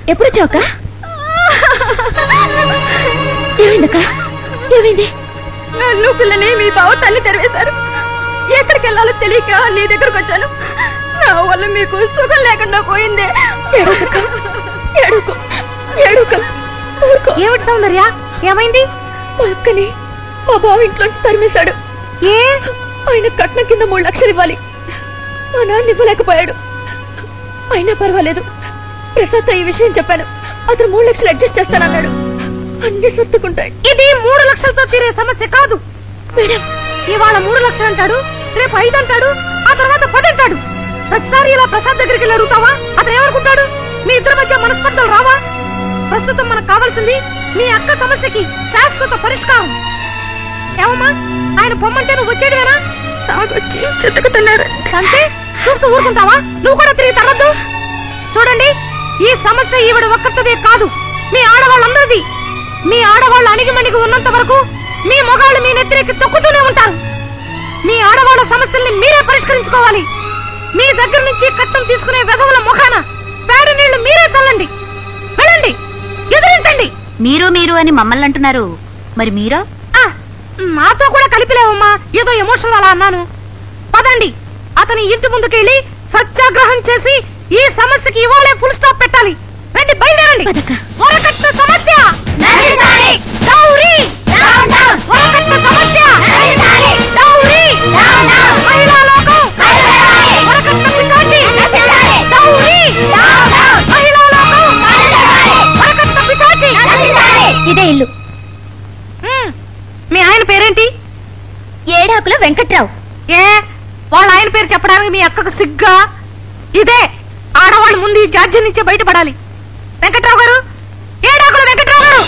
ఎప్పుడు వచ్చావుక ఏమైందక్క ఏమైంది నన్ను పిల్లని మీ బావ తల్లి తెరవేశారు ఎక్కడికి వెళ్ళాలో తెలియక నీ దగ్గరకు వచ్చాను నా వల్ల మీకు సుఖం లేకుండా పోయిందే ఏడవకక్క ఏడవకు ఏడవక ఊరుకో ఏమిటి సౌందర్య ఏమైంది మా అక్కని మా బావ ఇంట్లోంచి తరిమేశాడు ఏ ఆయన కట్నం కింద మూడు లక్షలు ఇవ్వాలి మా నాన్న ఇవ్వలేకపోయాడు అయినా పర్వాలేదు ప్రసాద్ ఈ విషయం చెప్పాను అతను మూడు లక్షలు అడ్జస్ట్ చేస్తానన్నాడు అన్ని సర్దుకుంటాయి ఇది మూడు లక్షలతో తీరే సమస్య కాదు మేడం ఇవాళ మూడు లక్షలు అంటాడు రేపు ఐదు అంటాడు ఆ తర్వాత పది అంటాడు ప్రతిసారి ఇలా ప్రసాద్ దగ్గరికి వెళ్ళి అడుగుతావా అతను ఏమనుకుంటాడు మీ ఇద్దరి మధ్య మనస్పర్ధలు రావా ప్రస్తుతం మనకు కావాల్సింది మీ అక్క సమస్యకి శాశ్వత పరిష్కారం ఏమమ్మా ఆయన పొమ్మంటే నువ్వు వచ్చేదివేనా తాగొచ్చి చెతుకుతున్నాడు అంటే చూస్తూ ఊరుకుంటావా నువ్వు కూడా తిరిగి తరద్దు చూడండి ఈ సమస్య ఈవిడ ఒక్కరిదే కాదు మీ ఆడవాళ్ళందరిది మీ ఆడవాళ్ళు అణిగిమణిగి ఉన్నంత వరకు మీ మగాళ్ళు మీ నెత్తిరెక్కి తొక్కుతూనే ఉంటారు మీ ఆడవాళ్ళ సమస్యల్ని మీరే పరిష్కరించుకోవాలి మీ దగ్గర నుంచి కట్టం తీసుకునే వెధవుల ముఖాన పేడ నీళ్లు మీరే చల్లండి వెళ్ళండి ఎదిరించండి మీరు మీరు అని మమ్మల్ని అంటున్నారు మరి మీరో ఆ, మాతో కూడా కలిపిలేవమ్మా ఏదో ఎమోషనల్ అలా అన్నాను పదండి అతని ఇంటి ముందుకెళ్ళి సత్యాగ్రహం చేసి ఈ సమస్యకి ఇవాళే ఫుల్ స్టాప్ పెట్టాలి రండి బయలుదేరండి పదక్క. వరకట్న సమస్య డౌరీ! వరకట్న సమస్య డౌరీ! మహిళా లోకం! వరకట్న పిశాచి! డౌరీ! మహిళా లోకం! వరకట్న పిశాచి! ఇదే ఇల్లు ఉమ్, మీ ఆయన పేరేంటి ఏడాకుల వెంకట్రావు ఏ వాళ్ళ ఆయన పేరు చెప్పడానికి మీ అక్కకు సిగ్గా ఇదే ఆడవాళ్ళు ముందు ఈ జాడ్యం నుంచే బయటపడాలి వెంకట్రావు గారు ఏడాకుల వెంకట్రావు గారు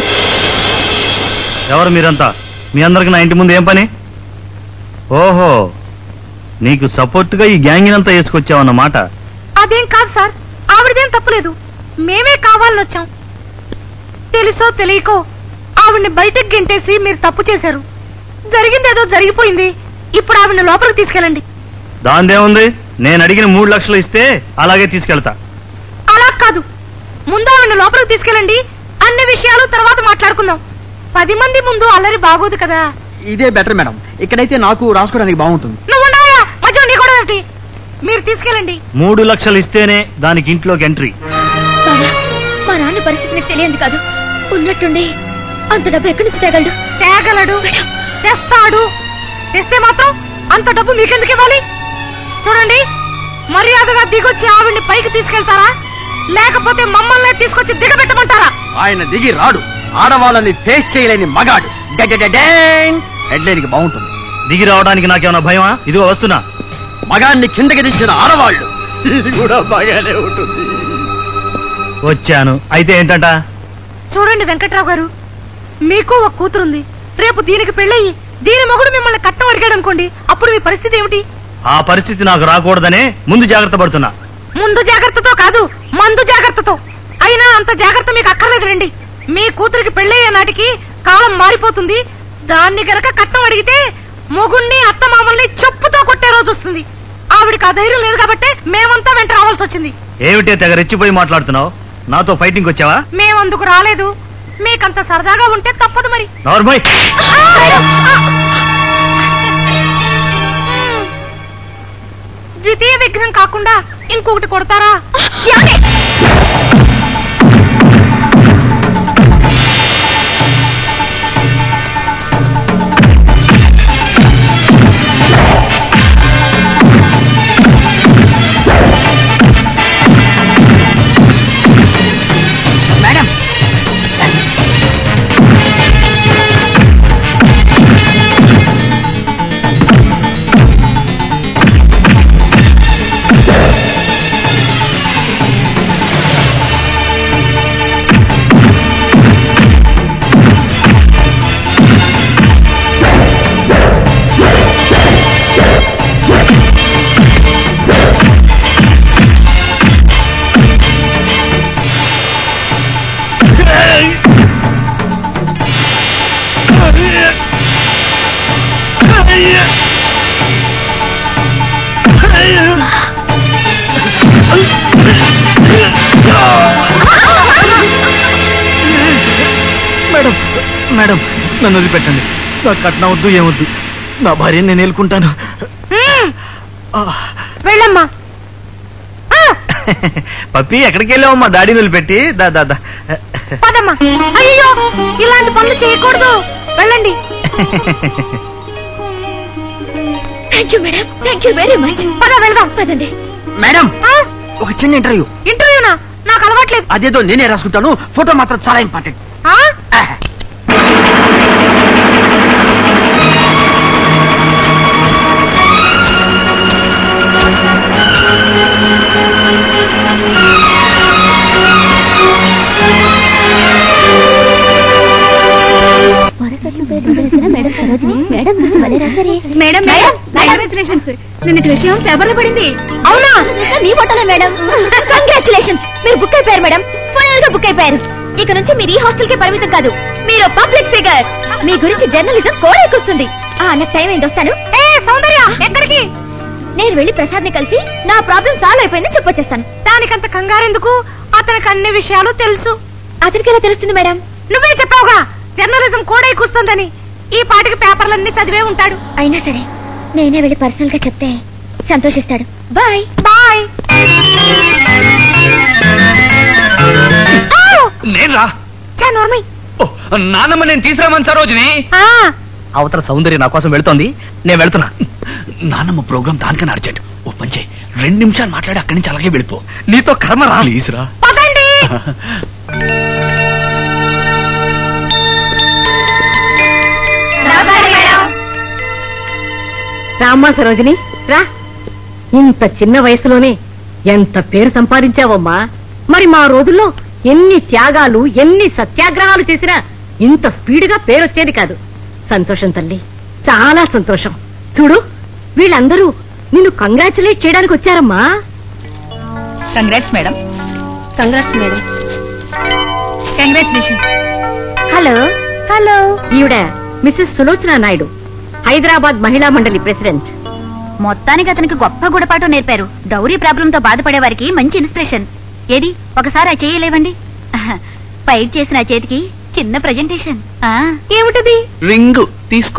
ఎవరు మీరంతా మీ అందరికి నా ఇంటి ముందు ఏం పని ఓహో నీకు సపోర్ట్గా ఈ గ్యాంగినంతా వేసుకొచ్చావన్నమాట అదేం కాదు సార్ ఆవిడదేం తప్పులేదు మేమే కావాలని వచ్చాం తెలుసో తెలియకో ఆవిడ్ని బయటకు గెంటేసి మీరు తప్పు చేశారు జరిగిందేదో జరిగిపోయింది ఇప్పుడు ఆవిడ్ని లోపలికి తీసుకెళ్ళండి దాందేముంది నేను అడిగిన మూడు లక్షలు ఇస్తే అలాగే తీసుకెళ్తా అలా కాదు ముందు ఆవిడ లోపలికి తీసుకెళ్ళండి అన్ని విషయాలు తర్వాత మాట్లాడుకుందాం పది మంది ముందు అల్లరి బాగోదు కదా ఇదే బెటర్ మేడం ఇక్కడైతే నాకు రాసుకోవడానికి బాగుంటుంది నువ్వు ఉన్నావా మధ్య నీ కూడా ఏమిటి? మీరు తీసుకెళ్ళండి మూడు లక్షలు ఇస్తేనే దానికి ఇంట్లోకి ఎంట్రీ బావా మా నాన్న పరిస్థితి నీకు తెలియంది కాదు ఉన్నట్టుండి అంత డబ్బు ఎక్కడి నుంచి తేగలడు తేగలడు తెస్తాడు తెస్తే మాత్రం అంత డబ్బు మీకెందుకు ఇవ్వాలి చూడండి మర్యాదగా దిగొచ్చి ఆవిడ్ని పైకి తీసుకెళ్తారా లేకపోతే మమ్మల్ని తీసుకొచ్చి దిగబెట్టమంటారా ఆయన దిగి రాడు ఆడవాళ్ళని ఫేస్ చేయలేని మగాడు హెడ్లైన్ కి బాగుంటుంది దిగి రావడానికి నాకేమైనా భయమా ఇదిగో వస్తున్నా మగాన్ని కిందకి దించిన ఆడవాళ్ళు ఇది కూడా బాగానే ఉంటుంది వచ్చాను అయితే ఏంటంట చూడండి వెంకట్రావు గారు మీకు ఒక కూతురుంది రేపు దీనికి పెళ్ళయి దీని మొగుడు మిమ్మల్ని కట్టం అడిగాడు అనుకోండి అప్పుడు మీ పరిస్థితి ఏమిటి ఆ పరిస్థితి నాకు రాకూడదనే ముందు జాగ్రత్త పడుతున్నా ముందు జాగ్రత్తతో కాదు మందు జాగ్రత్తతో అయినా అంత జాగ్రత్త మీకు అక్కర్లేదు రండి మీ కూతురికి పెళ్ళయ్యే నాటికి కాలం మారిపోతుంది దాన్ని గనక కట్నం అడిగితే మొగుణ్ణి అత్తమామల్ని చెప్పుతో కొట్టే రోజు వస్తుంది ఆవిడికి ఆ ధైర్యం లేదు కాబట్టి మేమంతా వెంట రావాల్సి వచ్చింది ఏమిటే తెగ రెచ్చిపోయి మాట్లాడుతున్నావు నాతో ఫైటింగ్ వచ్చావా మేమందుకు రాలేదు మీకంత సరదాగా ఉంటే తప్పదు మరి నార్మల్ ద్వితీయ విఘ్నం కాకుండా ఇంకొకటి కొడతారా మేడం మేడం మేడం నన్ను వదిలిపెట్టండి నా కట్నం వద్దు ఏమొద్దు నా భార్యని నేను ఏలుకుంటాను హ్మ్, ఆ, వెళ్ళమ్మా ఆ, పప్పి ఎక్కడికి వెళ్ళావు మా డాడీని వదిలిపెట్టి దా దా దా పదమ్మా అయ్యో ఇలాంటి పనులు చేయకూడదు వెళ్ళండి thank you madam thank you very much పద వెళ్దాం పదండి మేడం ఆ, ఒక చిన్న ఇంటర్వ్యూ ఇంటర్వ్యూనా నాకు అలవాట్లేదు అదేదో నేనే రాసుకుంటాను ఫోటో మాత్రం చాలా ఇంపార్టెంట్ ఆ? మేడం సరోజిని మేడం గురించి భలే రాశారే మేడం మేడం కంగ్రాచులేషన్స్ నిన్నటి విషయం పేపర్లో పడింది అవునా మీ ఫోటోలే మేడం కంగ్రాచులేషన్స్ మీరు బుక్ అయిపోయారు మేడం ఫుల్ గా బుక్ అయిపోయారు ఇక నుంచి మీరు ఈ హాస్టల్ కి పరిమితం కాదు మీరు పబ్లిక్ ఫిగర్ మీ గురించి జర్నలిజం కోడెక్కుస్తుంది ఆ నాకు టైం అయింది వస్తాను ఏ సౌందర్య ఎక్కడికి నేను వెళ్ళి ప్రసాద్ ని కలిసి నా ప్రాబ్లం సాల్వ్ అయిపోయిందని చెప్పొచ్చేస్తాను దానికంత కంగారెందుకు అతనికి అన్ని విషయాలు తెలుసు అతనికి ఎలా తెలుస్తుంది మేడం నువ్వే చెప్పావుగా జర్నలిజం కూడా ఎక్కుస్తుందని ఈ పాటికి పేపర్లన్నీ చదివే ఉంటాడు అయినా సరే నేనే వెళ్ళి పర్సనల్ గా చెప్తే సంతోషిస్తాడు బాయ్ బాయ్ నేను రా చా నోర్మి ఓ, నానమ్మ నేను తీసుకురామని సరోజిని ఆ, అవతల సౌందర్య నా కోసం వెళ్తోంది నేను వెళ్తున్నా నానమ్మ ప్రోగ్రామ్ దానికన్నా అర్జెంట్ ఓ పని చేయి రెండు నిమిషాలు మాట్లాడి అక్కడి నుంచి అలాగే వెళ్ళిపో నీతో కర్మ రా ప్లీజ్ రా పదండి రామ్మా సరోజిని రా ఇంత చిన్న వయసులోనే ఎంత పేరు సంపాదించావమ్మా మరి మా రోజుల్లో ఎన్ని త్యాగాలు ఎన్ని సత్యాగ్రహాలు చేసినా ఇంత స్పీడ్గా పేరొచ్చేది కాదు సంతోషం తల్లి చాలా సంతోషం చూడు వీళ్ళందరూ నిన్ను కంగ్రాచులేట్ చేయడానికి వచ్చారమ్మా congrats madam congrats madam congratulation hello hello ఈవిడ మిస్సెస్ సులోచన నాయుడు హైదరాబాద్ మహిళా మండలి ప్రెసిడెంట్ మొత్తానికి అతనికి గొప్ప గుణపాఠం నేర్పారు డౌరీ ప్రాబ్లం తో బాధపడే వారికి మంచి ఇన్స్పిరేషన్ ఏది ఒకసారి ఆ చేయలేవండి ఫైట్ చేసిన ఆ చేతికి చిన్న ప్రజెంటేషన్ ఏమిటది రింగ్ తీసుకో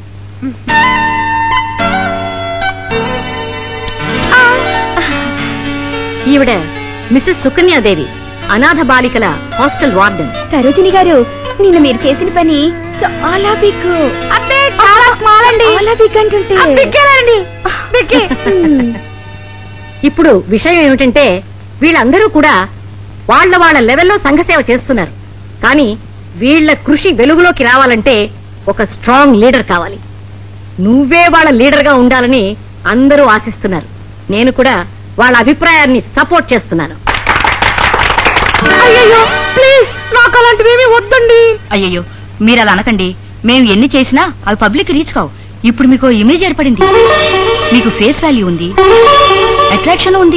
ఈవిడ మిస్సెస్ సుకన్యాదేవి అనాథ బాలికల హాస్టల్ వార్డెన్ సరోజిని గారు నిన్న మీరు చేసిన పని చాలా బిగ్ చాలా స్మాల్ అండి చాలా బిగ్ అంటుంటే ఇప్పుడు విషయం ఏమిటంటే వీళ్ళందరూ కూడా వాళ్ళ వాళ్ళ లెవెల్లో సంఘసేవ చేస్తున్నారు కానీ వీళ్ళ కృషి వెలుగులోకి రావాలంటే ఒక స్ట్రాంగ్ లీడర్ కావాలి నువ్వే వాళ్ళ లీడర్ గా ఉండాలని అందరూ ఆశిస్తున్నారు నేను కూడా వాళ్ళ అభిప్రాయాన్ని సపోర్ట్ చేస్తున్నాను అయ్యో ప్లీజ్ నాకు అలాంటివేమీ వద్దండి అయ్యయ్యో మీరు అలా అనకండి మేము ఎన్ని చేసినా అవి పబ్లిక్ రీచ్ కావు ఇప్పుడు మీకు ఇమేజ్ ఏర్పడింది మీకు ఫేస్ వాల్యూ ఉంది అట్రాక్షన్ ఉంది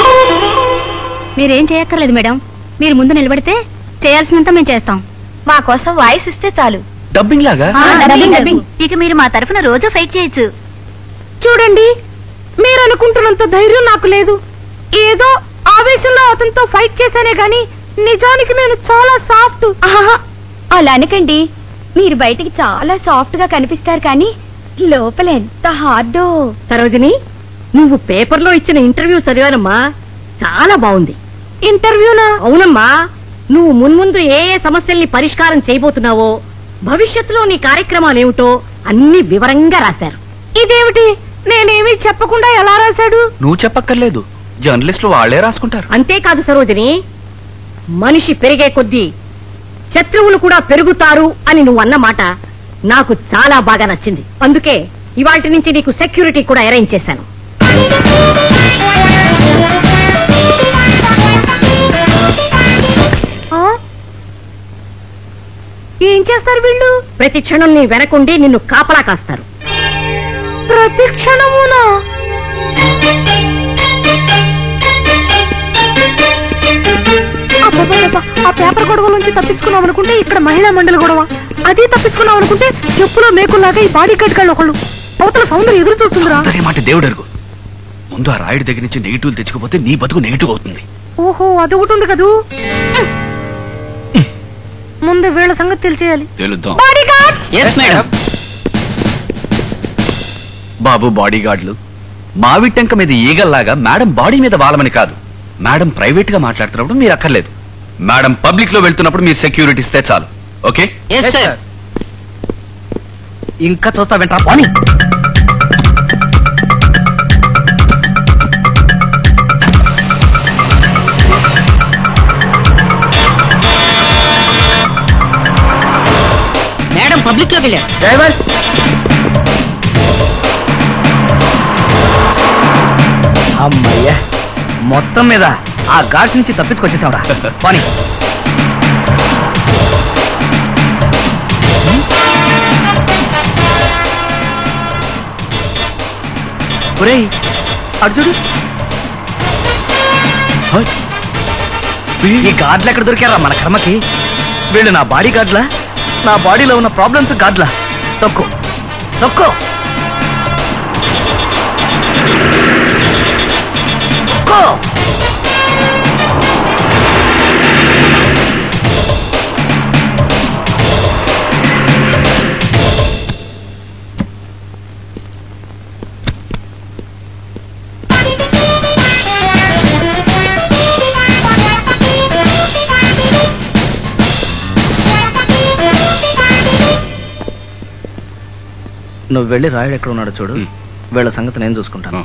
మీరేం చేయక్కర్లేదు మేడం మీరు ముందు నిలబడితే చేయాల్సినంత మేము చేస్తాం మా కోసం వాయిస్ ఇస్తే చాలు డబ్బింగ్ లాగా ఆ, డబ్బింగ్, డబ్బింగ్, డబ్బింగ్. డబ్బింగ్. ఇక మీరు మా తరఫున రోజు ఫైట్ చేయొచ్చు చూడండి మీరు అనుకుంటున్నంత ధైర్యం నాకు లేదు ఏదో ఆవేశంలో అతనితో ఫైట్ చేశానే గాని నిజానికి నేను చాలా సాఫ్ట్ ఆహా, అలా అనకండి మీరు బయటికి చాలా సాఫ్ట్ గా కనిపిస్తారు కానీ లోపల ఎంత హార్డో సరోజిని నువ్వు పేపర్లో ఇచ్చిన ఇంటర్వ్యూ చదివానమ్మా చాలా బాగుంది ఇంటర్వ్యూనా అవునమ్మా నువ్వు మున్ముందు ఏ ఏ సమస్యల్ని పరిష్కారం చేయబోతున్నావో భవిష్యత్తులో నీ కార్యక్రమాలేమిటో అన్ని వివరంగా రాశారు ఇదేమిటి నేనేమీ చెప్పకుండా ఎలా రాశాడు నువ్వు చెప్పక్కర్లేదు జర్నలిస్టులు వాళ్లే రాసుకుంటారు అంతేకాదు సరోజిని మనిషి పెరిగే కొద్దీ శత్రువులు కూడా పెరుగుతారు అని నువ్వు అన్న మాట నాకు చాలా బాగా నచ్చింది అందుకే ఇవాటి నుంచి నీకు సెక్యూరిటీ కూడా అరేంజ్ చేశాను ఏం చేస్తారు వీళ్ళు ప్రతి క్షణం నీ వెనకుండి నిన్ను కాపలా కాస్తారు ప్రతి క్షణమునా అబ్బబ్బబ్బబ్బ, ఆ పేపర్ గొడవ నుంచి తప్పించుకున్నాం అనుకుంటే ఇక్కడ మహిళా మండలి గొడవ అది తప్పించుకున్నాం అనుకుంటే చెప్పులో మేకుల్లాగా ఈ బాడీ కట్ గాళ్ళు ఒకళ్ళు అవతల సౌందర్యం ఎదురు చూస్తుందిరా సౌందర్య మాట దేవుడు అరుగు ముందు ఆ రాయుడి దగ్గర నుంచి నెగిటివ్ తెచ్చుకోపోతే నీ బతుకు నెగిటివ్ అవుతుంది ఓహో అది ఒకటి ఉంది కదూ ముందు వీళ్ళ సంగతి తెలిసేయాలి తెలుద్దాం బాడీ గార్డ్స్ ఎస్ మేడం బాబు బాడీ గార్డులు మావి టెంక మీద ఈగల్లాగా మేడం బాడీ మీద వాలమని కాదు మేడం ప్రైవేట్ గా మాట్లాడుతున్నప్పుడు మీరు అక్కర్లేదు మేడం పబ్లిక్ లో వెళ్తున్నప్పుడు మీరు సెక్యూరిటీ ఇస్తే చాలు ఓకే ఎస్ సార్ ఇంకా చూస్తా వింటరా పోనీ మేడం పబ్లిక్ లోకి వెళ్ళారు డ్రైవర్ అమ్మయ్యా మొత్తం మీద ఆ గాడ్స్ నుంచి తప్పించుకొచ్చేసావురా పోనీ ఒరేయ్ అటు చూడు ఈ గాడ్లు ఎక్కడ దొరికారా మన కర్మకి వీళ్ళు నా బాడీ గాడ్లా నా బాడీలో ఉన్న ప్రాబ్లమ్స్ గాడ్లా తొక్కు తొక్కు తొక్కు నువ్వు వెళ్ళి రాయుడు ఎక్కడ ఉన్నాడో చూడు మ్. వీళ్ళ సంగతి నేను చూసుకుంటాను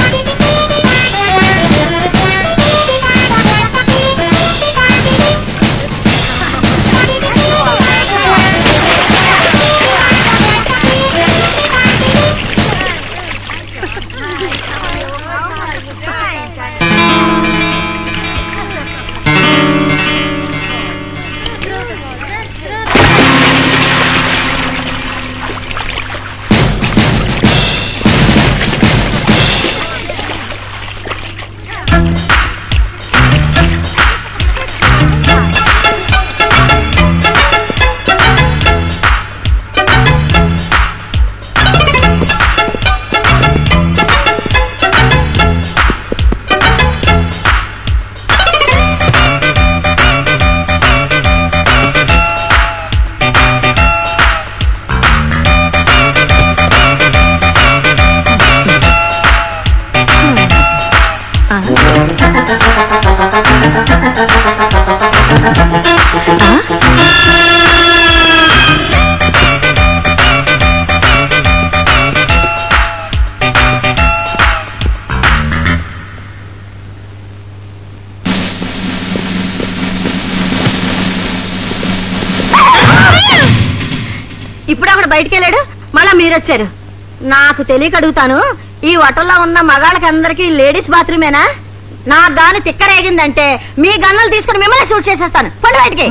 ఇప్పుడు అక్కడ బయటికి వెళ్ళాడు మళ్ళా మీరొచ్చారు నాకు తెలియక అడుగుతాను ఈ హోటల్లో ఉన్న మగాళ్ళకి అందరికి లేడీస్ బాత్రూమేనా నా గాని తిక్కరేగిందంటే మీ గన్నులు తీసుకుని మిమ్మల్ని షూట్ చేసేస్తాను పండు బయటికి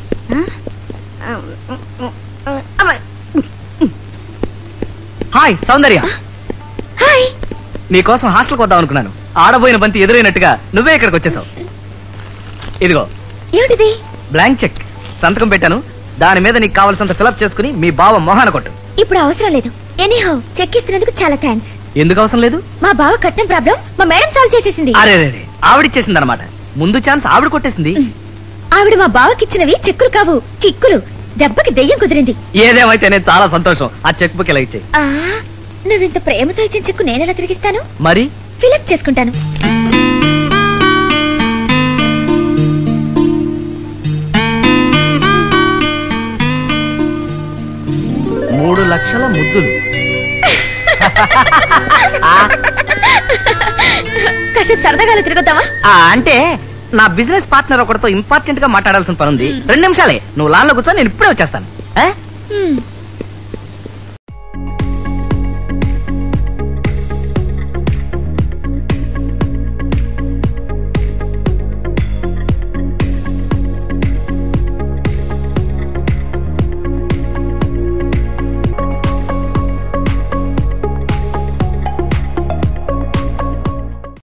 అమ్మాయి. హాయ్ సౌందర్య హాయ్ నీకోసం హాస్టల్కి వద్దాం అనుకున్నాను ఆడబోయిన బంతి ఎదురైనట్టుగా నువ్వే ఇక్కడికి వచ్చేసావు ఇదిగో ఏమిటిది బ్లాంక్ చెక్ సంతకం పెట్టాను దాని మీద నీకు కావలసినంత ఫిలప్ చేసుకుని మీ బావ మొహాన కొట్టు ఇప్పుడు అవసరం లేదు ఎనీహౌ చెక్ ఇస్తున్నందుకు చాలా థ్యాంక్స్ ఎందుకు అవసరం లేదు మా బావ కట్నం ప్రాబ్లం మా మేడం సాల్వ్ చేసేసింది అరే రే ఆవిడిచ్చేసింది అనమాట ముందు ఛాన్స్ ఆవిడ కొట్టేసింది ఆవిడ మా బావకిచ్చినవి చెక్కులు కావు కిక్కులు దెబ్బకి దెయ్యం కుదిరింది ఏదేమైతే నేను చాలా సంతోషం ఆ చెక్ బుక్ ఇలా ఇచ్చేయి ఆ నువ్వింత ప్రేమతో ఇచ్చిన చెక్కు నేనెలా తిరిగిస్తాను మరి ఫిలప్ చేసుకుంటాను మూడు లక్షల ముద్దులు కాసేపు సరదాగా తిరుగుతావా ఆ, అంటే నా బిజినెస్ పార్ట్నర్ ఒకటితో ఇంపార్టెంట్ గా మాట్లాడాల్సిన పని ఉంది రెండు నిమిషాలే నువ్వు లాన్ లో కూర్చో నేను ఇప్పుడే వచ్చేస్తాను ఆ?